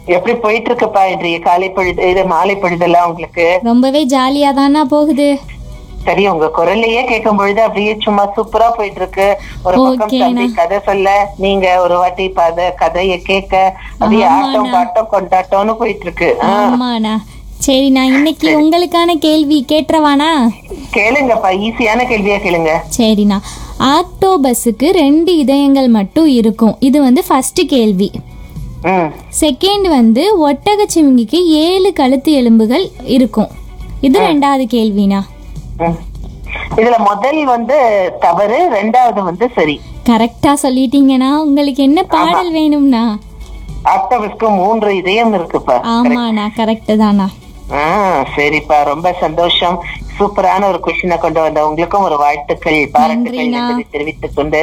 எப்படி போயிட்டு இருக்குப்பா இன்றைய காலை பொழுது இது மாலை பொழுதெல்லாம் உங்களுக்கு ரொம்பவே ஜாலியா தானா போகுது சரி உங்க குரல்லையே கேட்கும் பொழுது அப்படியே சும்மா சூப்பரா போயிட்டு இருக்கு ஒரு பக்கம் Okay, தம்பி கதை சொல்ல நீங்க ஒரு வாட்டி பத கதைய கேட்க அப்படியே ஆட்டம் பாட்டம் கொண்டாட்டம்னு போயிட்டு இருக்கு ஆ, ஆமாண்ணா சரி நான் இன்னைக்கு உங்களுக்கான கேள்வி கேட்டுறவானா கேளுங்கப்பா ஈஸியான கேள்வியா கேளுங்க சரிண்ணா ஆக்டோபஸுக்கு ரெண்டு இதயங்கள் மட்டும் இருக்கும் இது வந்து ஃபர்ஸ்ட் கேள்வி ம் செகண்ட் வந்து ஒட்டகச்சிவிங்கிக்கு ஏழு கழுத்து எலும்புகள் இருக்கும் இது ரெண்டாவது கேள்வினா ம். இதுல முதல் வந்து தவறு ரெண்டாவது வந்து சரி கரெக்டா சொல்லிட்டீங்கண்ணா உங்களுக்கு என்ன பாடல் வேணும்னா ஆக்டோபஸ்க்கு மூன்று இதயம் இருக்குப்பா ஆமாண்ணா கரெக்டு தானா ஆ சரிப்பா ரொம்ப சந்தோஷம் சூப்பரான ஒரு கொஸ்டினை கொண்டு வந்த உங்களுக்கும் ஒரு வாழ்த்துக்கள் பாராட்டுக்கள் நன்றிண்ணா. என்பதை தெரிவித்துக் கொண்டு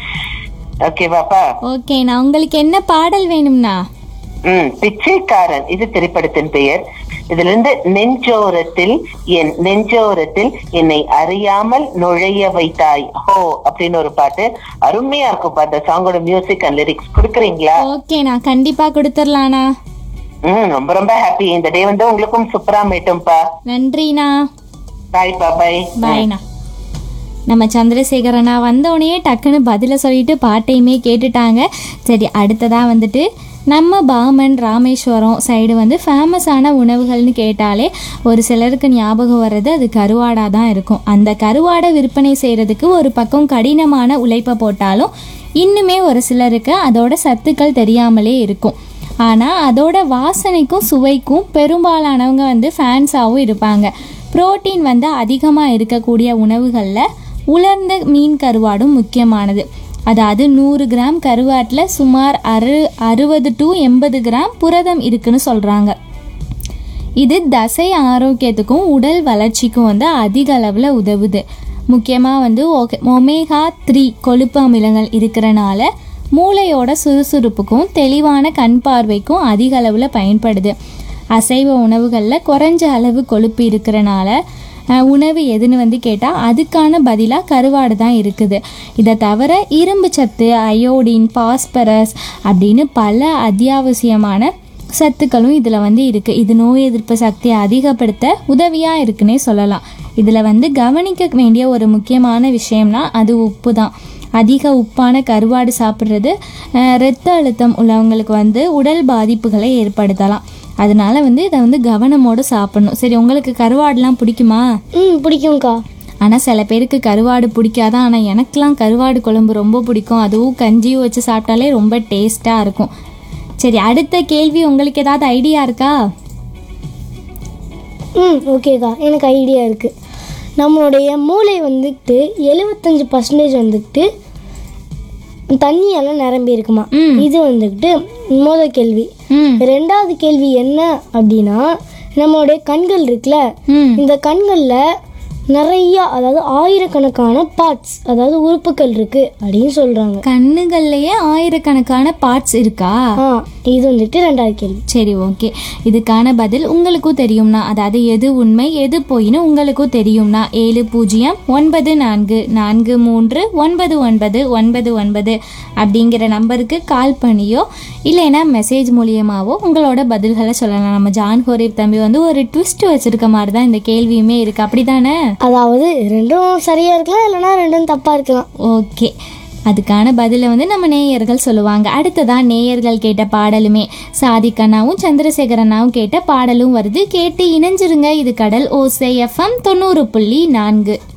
ஓகேவாப்பா ஓகேண்ணா உங்களுக்கு என்ன பாடல் வேணும்னா ம் பிச்சைக்காரன் இது திரைப்படத்தின் பெயர் இதுல இருந்து நெஞ்சோரத்தில் என் நெஞ்சோரத்தில் என்னை அறியாமல் நுழைய வைத்தாய் ஹோ அப்படின்னு ஒரு பாட்டு அருமையா இருக்கும்ப்பா அந்த சாங்கோட மியூசிக் அண்ட் லிரிக்ஸ் கொடுக்குறீங்களா ஓகேண்ணா கண்டிப்பா கொடுத்துடலாண்ணா ம் ரொம்ப ரொம்ப ஹாப்பி இந்த டே வந்து உங்களுக்கும் சூப்பரா மேட்டும்பா நன்றிண்ணா பாய்ப்பா பாய் பாய்ண்ணா நம்ம சந்திரசேகரண்ணா வந்தோடனே டக்குன்னு பதிலை சொல்லிட்டு பாட்டையுமே கேட்டுட்டாங்க சரி அடுத்ததாக வந்துட்டு நம்ம பாமன் ராமேஸ்வரம் சைடு வந்து ஃபேமஸான உணவுகள்னு கேட்டாலே ஒரு சிலருக்கு ஞாபகம் வர்றது அது கருவாடாக தான் இருக்கும் அந்த கருவாடை விற்பனை செய்கிறதுக்கு ஒரு பக்கம் கடினமான உழைப்பை போட்டாலும் இன்னுமே ஒரு சிலருக்கு அதோட சத்துக்கள் தெரியாமலே இருக்கும் ஆனால் அதோட வாசனைக்கும் சுவைக்கும் பெரும்பாலானவங்க வந்து ஃபேன்ஸாகவும் இருப்பாங்க புரோட்டீன் வந்து அதிகமாக இருக்கக்கூடிய உணவுகளில் உலர்ந்த மீன் கருவாடும் முக்கியமானது அதாவது நூறு கிராம் கருவாட்டில் சுமார் அறு அறுபது டு எண்பது கிராம் புரதம் இருக்குன்னு சொல்கிறாங்க இது தசை ஆரோக்கியத்துக்கும் உடல் வளர்ச்சிக்கும் வந்து அதிக அளவில் உதவுது முக்கியமாக வந்து ஒக- ஒமேகா த்ரீ கொழுப்பு அமிலங்கள் இருக்கிறனால மூளையோட சுறுசுறுப்புக்கும் தெளிவான கண் பார்வைக்கும் அதிக அளவில் பயன்படுது அசைவ உணவுகளில் குறைஞ்ச அளவு கொழுப்பு இருக்கிறனால அஹ், உணவு எதுன்னு வந்து கேட்டால் அதுக்கான பதிலாக கருவாடு தான் இருக்குது இதை தவிர இரும்பு சத்து அயோடின் பாஸ்பரஸ் அப்படின்னு பல அத்தியாவசியமான சத்துக்களும் இதில் வந்து இருக்குது இது நோய் எதிர்ப்பு சக்தியை அதிகப்படுத்த உதவியாக இருக்குன்னே சொல்லலாம் இதில் வந்து கவனிக்க வேண்டிய ஒரு முக்கியமான விஷயம்னா அது உப்பு தான் அதிக உப்பான கருவாடு சாப்பிட்றது அஹ், இரத்த அழுத்தம் உள்ளவங்களுக்கு வந்து உடல் பாதிப்புகளை ஏற்படுத்தலாம் அதனால வந்து இதை வந்து கவனமோடு சாப்பிடணும் சரி உங்களுக்கு கருவாடுலாம் பிடிக்குமா ம் பிடிக்கும்க்கா ஆனால் சில பேருக்கு கருவாடு பிடிக்காதான் ஆனால் எனக்கெலாம் கருவாடு குழம்பு ரொம்ப பிடிக்கும் அதுவும் கஞ்சியும் வச்சு சாப்பிட்டாலே ரொம்ப டேஸ்ட்டாக இருக்கும் சரி அடுத்த கேள்வி உங்களுக்கு ஏதாவது ஐடியா இருக்கா ம் ஓகேக்கா எனக்கு ஐடியா இருக்குது நம்மளுடைய மூளை வந்துட்டு எழுபத்தஞ்சு பர்சன்டேஜ் வந்துட்டு தண்ணியால் நிரம்பி இருக்குமா ம். இது வந்துட்டு முதல் கேள்வி ம் ரெண்டாவது கேள்வி என்ன அப்படின்னா நம்மளுடைய கண்கள் இருக்குல்ல ம் இந்த கண்களில் நிறைய அதாவது ஆயிரக்கணக்கான பார்ட்ஸ் அதாவது உறுப்புகள் இருக்கு அப்படின்னு சொல்றாங்க கண்ணுகள்லயே ஆயிரக்கணக்கான பார்ட்ஸ் இருக்கா ஆ இது வந்துட்டு ரெண்டாவது கேள்வி சரி ஓகே இதுக்கான பதில் உங்களுக்கும் தெரியும்னா அதாவது எது உண்மை எது பொய்ன்னு உங்களுக்கும் தெரியும்னா ஏழு பூஜ்ஜியம் ஒன்பது நான்கு நான்கு மூன்று ஒன்பது ஒன்பது ஒன்பது ஒன்பது அப்படிங்கிற நம்பருக்கு கால் பண்ணியோ இல்லைன்னா மெசேஜ் மூலியமாவோ உங்களோட பதில்களை சொல்லலாம் நம்ம ஜான் ஹோரீப் தம்பி வந்து ஒரு ட்விஸ்ட் வச்சிருக்க மாதிரி தான் இந்த கேள்வியுமே இருக்கு அப்படிதானே அதாவது ரெண்டும் சரியா இருக்கலாம் இல்லைன்னா ரெண்டும் தப்பா இருக்கலாம் ஓகே அதுக்கான பதிலை வந்து நம்ம நேயர்கள் சொல்லுவாங்க அடுத்ததான் நேயர்கள் கேட்ட பாடலுமே சாதிக் அண்ணாவும் சந்திரசேகர் அண்ணாவும் கேட்ட பாடலும் வருது கேட்டு இணைஞ்சிருங்க இது கடல் ஓசை எஃப்எம் தொண்ணூறு புள்ளி நான்கு